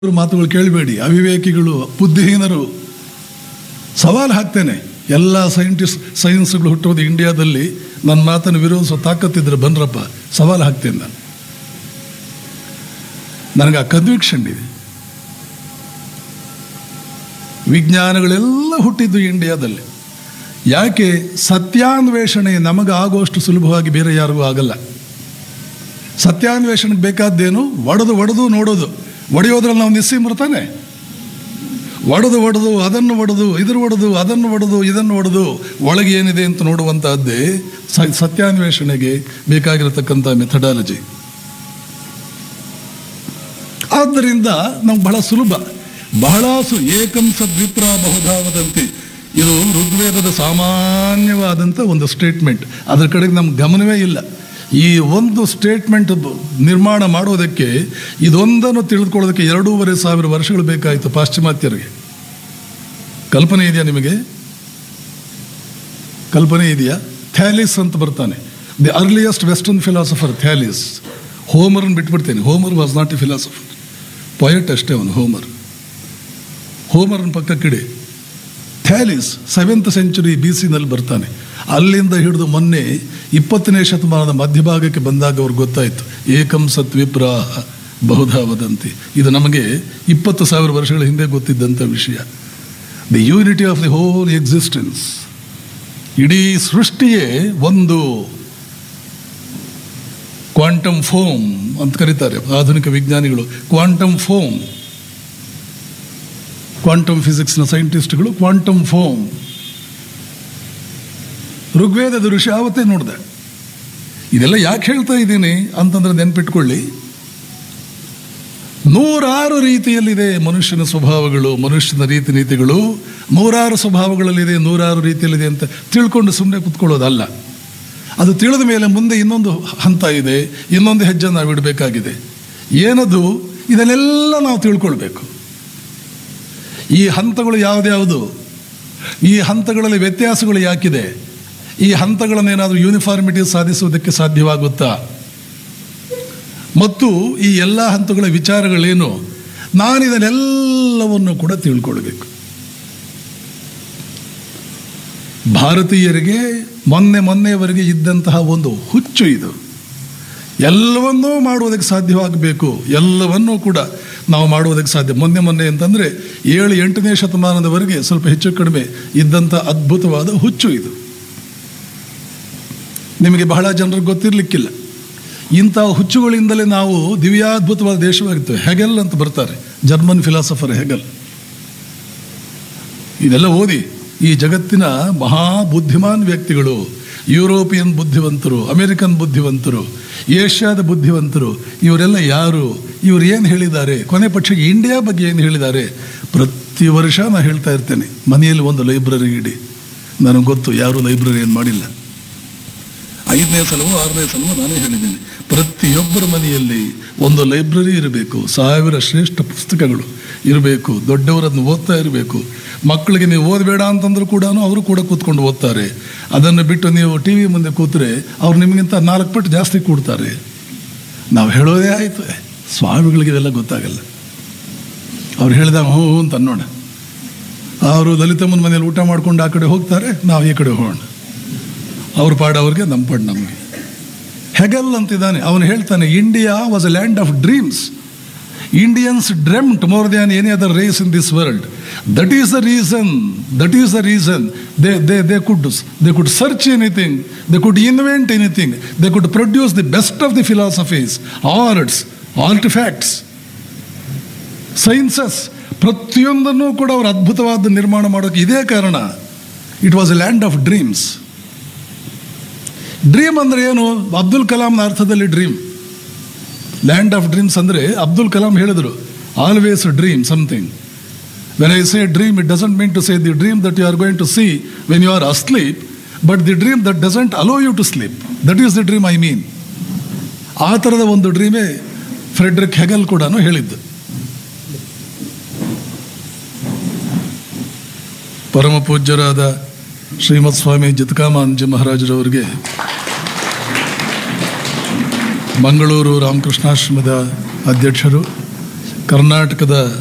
ಅವ್ರ ಮಾತುಗಳು ಕೇಳಬೇಡಿ ಅವಿವೇಕಿಗಳು ಬುದ್ಧಿಹೀನರು ಸವಾಲು ಹಾಕ್ತೇನೆ ಎಲ್ಲ ಸೈಂಟಿಸ್ಟ್ ಸೈನ್ಸ್ಗಳು ಹುಟ್ಟೋದು ಇಂಡಿಯಾದಲ್ಲಿ ನನ್ನ ಮಾತನ್ನು ವಿರೋಧಿಸೋ ತಾಕತ್ತಿದ್ರೆ ಬನ್ರಪ್ಪ ಸವಾಲು ಹಾಕ್ತೇನೆ ನಾನು ನನಗೆ ಆ ಕನ್ವಿಕ್ಷನ್ ಇದೆ ವಿಜ್ಞಾನಗಳೆಲ್ಲ ಹುಟ್ಟಿದ್ದು ಇಂಡಿಯಾದಲ್ಲಿ ಯಾಕೆ ಸತ್ಯಾನ್ವೇಷಣೆ ನಮಗೆ ಆಗುವಷ್ಟು ಸುಲಭವಾಗಿ ಬೇರೆ ಯಾರಿಗೂ ಆಗಲ್ಲ ಸತ್ಯಾನ್ವೇಷಣೆಗೆ ಬೇಕಾದ್ದೇನು ಒಡೆದು ಒಡೆದು ನೋಡೋದು ಒಡೆಯೋದ್ರಲ್ಲಿ ನಾವು ನಿಸ್ಸೀಮರ್ತಾನೆ ಒಡೆದು ಒಡೆದು ಅದನ್ನು ಒಡೆದು ಇದ್ರ ಒಡೆದು ಅದನ್ನು ಒಡೆದು ಇದನ್ನು ಒಡೆದು ಒಳಗೆ ಏನಿದೆ ಅಂತ ನೋಡುವಂತಹದ್ದೇ ಸ- ಸತ್ಯಾನ್ವೇಷಣೆಗೆ ಬೇಕಾಗಿರತಕ್ಕಂಥ ಮೆಥಡಾಲಜಿ ಆದ್ದರಿಂದ ನಮ್ಗೆ ಬಹಳ ಸುಲಭ ಬಹಳ ಸು ಏಕಂ ಸದ್ವಿಪ್ರ ಬಹುಧಾವದಂತಿ ಇದು ಋಗ್ವೇದದ ಸಾಮಾನ್ಯವಾದಂಥ ಒಂದು ಸ್ಟೇಟ್ಮೆಂಟ್ ಅದರ ಕಡೆಗೆ ನಮ್ಗೆ ಗಮನವೇ ಇಲ್ಲ ಈ ಒಂದು ಸ್ಟೇಟ್ಮೆಂಟ್ ನಿರ್ಮಾಣ ಮಾಡೋದಕ್ಕೆ ಇದೊಂದನ್ನು ತಿಳಿದುಕೊಳ್ಳೋದಕ್ಕೆ ಎರಡೂವರೆ ಸಾವಿರ ವರ್ಷಗಳು ಬೇಕಾಯಿತು ಪಾಶ್ಚಿಮಾತ್ಯರಿಗೆ ಕಲ್ಪನೆ ಇದೆಯಾ ನಿಮಗೆ ಕಲ್ಪನೆ ಇದೆಯಾ ಥ್ಯಾಲಿಸ್ ಅಂತ ಬರ್ತಾನೆ the earliest western philosopher Thales ಹೋಮರ್ನ ಬಿಟ್ಬಿಡ್ತೇನೆ Homer was not a philosopher poet ಅಷ್ಟೇ ಅವನು ಹೋಮರ್ ಹೋಮರ್ನ ಪಕ್ಕಕ್ಕಿಡಿ ಥ್ಯಾಲಿಸ್ ಸೆವೆಂತ್ ಸೆಂಚುರಿ ಬಿ ಸಿನಲ್ಲಿ ಬರ್ತಾನೆ ಅಲ್ಲಿಂದ ಹಿಡಿದು ಮೊನ್ನೆ ಇಪ್ಪತ್ತನೇ ಶತಮಾನದ ಮಧ್ಯಭಾಗಕ್ಕೆ ಬಂದಾಗ ಅವ್ರಿಗೆ ಗೊತ್ತಾಯಿತು ಏಕಂ ಸತ್ ವಿಪ್ರಾಹ ಬಹುಧಾ ವದಂತಿ ಇದು ನಮಗೆ ಇಪ್ಪತ್ತು ಸಾವಿರ ವರ್ಷಗಳ ಹಿಂದೆ ಗೊತ್ತಿದ್ದಂಥ ವಿಷಯ the unity of the whole existence ಇಡೀ ಸೃಷ್ಟಿಯೇ ಒಂದು ಕ್ವಾಂಟಮ್ ಫೋಮ್ ಅಂತ ಕರೀತಾರೆ ಆಧುನಿಕ ವಿಜ್ಞಾನಿಗಳು ಕ್ವಾಂಟಮ್ ಫೋಮ್ ಕ್ವಾಂಟಮ್ ಫಿಸಿಕ್ಸ್ನ ಸೈಂಟಿಸ್ಟ್ಗಳು ಕ್ವಾಂಟಮ್ ಫೋಮ್ ಋಗ್ವೇದದ ಋಷಿ ಆವತ್ತೇ ನೋಡಿದೆ ಇದೆಲ್ಲ ಯಾಕೆ ಹೇಳ್ತಾ ಇದ್ದೀನಿ ಅಂತಂದ್ರೆ ನೆನ್ಪಿಟ್ಕೊಳ್ಳಿ ನೂರಾರು ರೀತಿಯಲ್ಲಿದೆ ಮನುಷ್ಯನ ಸ್ವಭಾವಗಳು ಮನುಷ್ಯನ ರೀತಿ ನೀತಿಗಳು ನೂರಾರು ಸ್ವಭಾವಗಳಲ್ಲಿದೆ ನೂರಾರು ರೀತಿಯಲ್ಲಿದೆ ಅಂತ ತಿಳ್ಕೊಂಡು ಸುಮ್ಮನೆ ಕುತ್ಕೊಳ್ಳೋದಲ್ಲ ಅದು ತಿಳಿದ ಮೇಲೆ ಮುಂದೆ ಇನ್ನೊಂದು ಹಂತ ಇದೆ ಇನ್ನೊಂದು ಹೆಜ್ಜೆ ನಾವು ಇಡಬೇಕಾಗಿದೆ ಏನದು ಇದನ್ನೆಲ್ಲ ನಾವು ತಿಳ್ಕೊಳ್ಬೇಕು ಈ ಹಂತಗಳು ಯಾವುದ್ಯಾವುದು ಈ ಹಂತಗಳಲ್ಲಿ ವ್ಯತ್ಯಾಸಗಳು ಯಾಕಿದೆ ಈ ಹಂತಗಳನ್ನೇನಾದರೂ ಯೂನಿಫಾರ್ಮಿಟಿ ಸಾಧಿಸುವುದಕ್ಕೆ ಸಾಧ್ಯವಾಗುತ್ತಾ ಮತ್ತು ಈ ಎಲ್ಲ ಹಂತಗಳ ವಿಚಾರಗಳೇನು ನಾನು ಇದನ್ನೆಲ್ಲವನ್ನು ಕೂಡ ತಿಳ್ಕೊಳ್ಬೇಕು ಭಾರತೀಯರಿಗೆ ಮೊನ್ನೆ ಮೊನ್ನೆಯವರೆಗೆ ಇದ್ದಂತಹ ಒಂದು ಹುಚ್ಚು ಇದು ಎಲ್ಲವನ್ನೂ ಮಾಡುವುದಕ್ಕೆ ಸಾಧ್ಯವಾಗಬೇಕು ಎಲ್ಲವನ್ನೂ ಕೂಡ ನಾವು ಮಾಡುವುದಕ್ಕೆ ಸಾಧ್ಯ ಮೊನ್ನೆ ಮೊನ್ನೆ ಅಂತಂದರೆ ಏಳು ಎಂಟನೇ ಶತಮಾನದವರೆಗೆ ಸ್ವಲ್ಪ ಹೆಚ್ಚು ಕಡಿಮೆ ಇದ್ದಂಥ ಅದ್ಭುತವಾದ ಹುಚ್ಚು ಇದು ನಿಮಗೆ ಬಹಳ ಜನರಿಗೆ ಗೊತ್ತಿರಲಿಕ್ಕಿಲ್ಲ ಇಂಥ ಹುಚ್ಚುಗಳಿಂದಲೇ ನಾವು ದಿವ್ಯಾದ್ಭುತವಾದ ದೇಶವಾಗಿರ್ತೇವೆ ಹೆಗೆಲ್ ಅಂತ ಬರ್ತಾರೆ ಜರ್ಮನ್ ಫಿಲಾಸಫರ್ ಹೆಗಲ್ ಇದೆಲ್ಲ ಓದಿ ಈ ಜಗತ್ತಿನ ಮಹಾ ಬುದ್ಧಿಮಾನ್ ವ್ಯಕ್ತಿಗಳು ಯುರೋಪಿಯನ್ ಬುದ್ಧಿವಂತರು ಅಮೆರಿಕನ್ ಬುದ್ಧಿವಂತರು ಏಷ್ಯಾದ ಬುದ್ಧಿವಂತರು ಇವರೆಲ್ಲ ಯಾರು ಇವರು ಏನು ಹೇಳಿದ್ದಾರೆ ಕೊನೆ ಪಕ್ಷ ಇಂಡಿಯಾ ಬಗ್ಗೆ ಏನು ಹೇಳಿದ್ದಾರೆ ಪ್ರತಿ ವರ್ಷ ನಾನು ಹೇಳ್ತಾ ಇರ್ತೇನೆ ಮನೆಯಲ್ಲಿ ಒಂದು ಲೈಬ್ರರಿ ಇಡಿ ನನಗೆ ಗೊತ್ತು ಯಾರೂ ಲೈಬ್ರರಿ ಏನು ಮಾಡಿಲ್ಲ ಐದನೇ ಸಲವೋ ಆರನೇ ಸಲವೋ ನಾನೇ ಹೇಳಿದ್ದೀನಿ ಪ್ರತಿಯೊಬ್ಬರ ಮನೆಯಲ್ಲಿ ಒಂದು ಲೈಬ್ರರಿ ಇರಬೇಕು ಸಾವಿರ ಶ್ರೇಷ್ಠ ಪುಸ್ತಕಗಳು ಇರಬೇಕು ದೊಡ್ಡವರನ್ನು ಓದ್ತಾ ಇರಬೇಕು ಮಕ್ಕಳಿಗೆ ನೀವು ಓದಬೇಡ ಅಂತಂದ್ರೂ ಕೂಡ ಅವರು ಕೂಡ ಕೂತ್ಕೊಂಡು ಓದ್ತಾರೆ ಅದನ್ನು ಬಿಟ್ಟು ನೀವು ಟಿ ವಿ ಮುಂದೆ ಕೂತ್ರೆ ಅವ್ರು ನಿಮಗಿಂತ ನಾಲ್ಕು ಪಟ್ಟು ಜಾಸ್ತಿ ಕೂಡ್ತಾರೆ ನಾವು ಹೇಳೋದೇ ಆಯಿತು ಸ್ವಾಮಿಗಳಿಗೆ ಇದೆಲ್ಲ ಗೊತ್ತಾಗಲ್ಲ ಅವ್ರು ಹೇಳಿದಾಗ ಹ್ಞೂ ಹ್ಞೂ ಅಂತ ಅನ್ನೋಣ ಅವರು ಲಲಿತಮ್ಮನ ಮನೇಲಿ ಊಟ ಮಾಡ್ಕೊಂಡು ಆ ಕಡೆ ಹೋಗ್ತಾರೆ ನಾವು ಈ ಕಡೆ ಹೋಗೋಣ ಅವ್ರ ಪಾಡು ಅವ್ರಿಗೆ ನಮ್ಮ ಪಾಡು ನಮಗೆ ಹೆಗಲ್ ಅಂತಿದ್ದಾನೆ ಅವನು ಹೇಳ್ತಾನೆ India was a land of dreams Indians dreamt more than any other race in this world that is the reason that is the reason they they they could they could search anything they could invent anything they could produce the best of the philosophies arts artefacts sciences ಪ್ರತಿಯೊಂದನ್ನು ಕೂಡ ಅವರು ಅದ್ಭುತವಾದ ನಿರ್ಮಾಣ ಮಾಡೋಕ್ಕೆ ಇದೇ ಕಾರಣ it was a land of dreams dream ಅಂದರೆ ಏನು ಅಬ್ದುಲ್ ಕಲಾಂನ ಅರ್ಥದಲ್ಲಿ ಡ್ರೀಮ್ ಲ್ಯಾಂಡ್ ಆಫ್ ಡ್ರೀಮ್ಸ್ ಅಂದರೆ ಅಬ್ದುಲ್ ಕಲಾಂ ಹೇಳಿದರು always dream something when I say dream it doesn't mean to say the dream that you are going to see when you are asleep but the dream that doesn't allow you to sleep that is the dream I mean ಆ ಥರದ ಒಂದು ಡ್ರೀಮೇ Friedrich ಹೆಗಲ್ ಕೂಡ ಹೇಳಿದ್ದು ಪರಮ ಪೂಜ್ಯರಾದ ಶ್ರೀಮತ್ ಸ್ವಾಮಿ ಜಿತಕಾಮಾಂಜಿ ಮಹಾರಾಜರವರಿಗೆ ಮಂಗಳೂರು ರಾಮಕೃಷ್ಣಾಶ್ರಮದ ಅಧ್ಯಕ್ಷರು ಕರ್ನಾಟಕದ